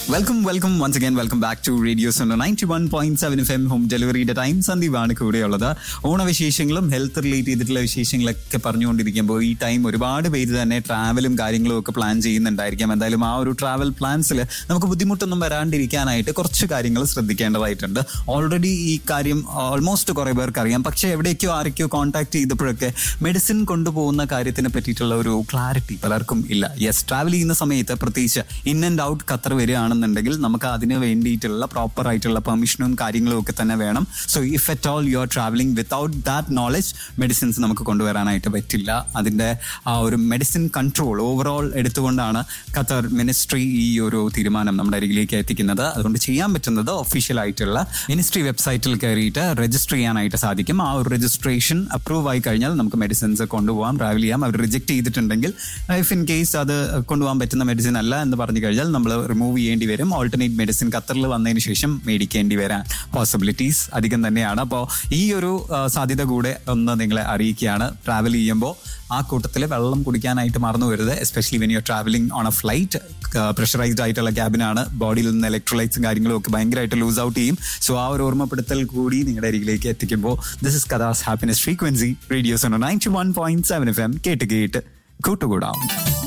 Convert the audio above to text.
welcome welcome once again welcome back to radio zone ninety one point seven F M home ഡെലിവറിയുടെ time സന്ദീപാണ് കൂടെയുള്ളത് ഓണവിശേഷങ്ങളും health relate ചെയ്തിട്ടുള്ള വിശേഷങ്ങളൊക്കെ പറഞ്ഞുകൊണ്ടിരിക്കുമ്പോൾ ഈ ടൈം ഒരുപാട് പേര് തന്നെ ട്രാവലും കാര്യങ്ങളും ഒക്കെ പ്ലാൻ ചെയ്യുന്നുണ്ടായിരിക്കാം എന്തായാലും ആ ഒരു ട്രാവൽ പ്ലാൻസിൽ നമുക്ക് ബുദ്ധിമുട്ടൊന്നും വരാണ്ടിരിക്കാനായിട്ട് കുറച്ച് കാര്യങ്ങൾ ശ്രദ്ധിക്കേണ്ടതായിട്ടുണ്ട് ഓൾറെഡി ഈ കാര്യം ഓൾമോസ്റ്റ് കുറെ പേർക്ക് അറിയാം പക്ഷേ എവിടേക്കോ ആരൊക്കെയോ കോൺടാക്ട് ചെയ്തപ്പോഴൊക്കെ മെഡിസിൻ കൊണ്ടുപോകുന്ന കാര്യത്തിനെ പറ്റിയിട്ടുള്ള ഒരു ക്ലാരിറ്റി പലർക്കും ഇല്ല യെസ് ട്രാവൽ ചെയ്യുന്ന സമയത്ത് പ്രത്യേകിച്ച് ഇൻ ആൻഡ് ഔട്ട് ഖത്തർ വരികയാണെന്നുണ്ടെങ്കിൽ നമുക്ക് അതിന് വേണ്ടിയിട്ടുള്ള പ്രോപ്പർ ആയിട്ടുള്ള പെർമിഷനും കാര്യങ്ങളും ഒക്കെ തന്നെ വേണം so if at all you are travelling without that knowledge medicines നമുക്ക് കൊണ്ടുവരാനായിട്ട് പറ്റില്ല അതിൻ്റെ ആ ഒരു മെഡിസിൻ കൺട്രോൾ ഓവറോൾ എടുത്തുകൊണ്ടാണ് ഖത്തർ മിനിസ്ട്രി ഈ ഒരു തീരുമാനം നമ്മുടെ അരികിലേക്ക് എത്തിക്കുന്നത് അതുകൊണ്ട് ചെയ്യാൻ പറ്റുന്നത് ഒഫീഷ്യൽ ആയിട്ടുള്ള മിനിസ്ട്രി വെബ്സൈറ്റിൽ കയറിയിട്ട് രജിസ്റ്റർ ചെയ്യാനായിട്ട് സാധിക്കും ആ ഒരു രജിസ്ട്രേഷൻ അപ്രൂവ് ആയി കഴിഞ്ഞാൽ നമുക്ക് മെഡിസിൻസ് കൊണ്ടുപോകാം ട്രാവൽ ചെയ്യാം അവർ റിജക്ട് ചെയ്തിട്ടുണ്ടെങ്കിൽ ഇഫ് ഇൻ കേസ് അത് കൊണ്ടുപോകാൻ പറ്റുന്ന മെഡിസിൻ അല്ല എന്ന് പറഞ്ഞു കഴിഞ്ഞാൽ നമ്മൾ റിമൂവ് ചെയ്യേണ്ടി വരും ഓൾട്ടർനേറ്റ് മെഡിസിൻ ഖത്തറിൽ വന്നതിന് ശേഷം മേടിക്കേണ്ടി വരാൻ പോസിബിലിറ്റീസ് അധികം തന്നെയാണ് അപ്പോൾ ഈ ഒരു ആ, സാധ്യത കൂടെ ഒന്ന് നിങ്ങളെ അറിയിക്കുകയാണ് ട്രാവൽ ചെയ്യുമ്പോൾ ആ കൂട്ടത്തിൽ വെള്ളം കുടിക്കാനായിട്ട് മറന്നു വരുത് especially when you travelling on a flight pressurized ആയിട്ടുള്ള ക്യാബിനാണ് ബോഡിയിൽ നിന്ന് ഇലക്ട്രോലൈറ്റ്സും കാര്യങ്ങളും ഒക്കെ ഭയങ്കരമായിട്ട് ലൂസ് ഔട്ട് ചെയ്യും സോ ആ ഒരു ഓർമ്മപ്പെടുത്തൽ കൂടി നിങ്ങളുടെ അരികിലേക്ക് എത്തിക്കുമ്പോൾ this is Katha's happiness frequency radio's ninety one point seven F M കേട്ട് കേട്ട് കൂട്ടുകൂടാം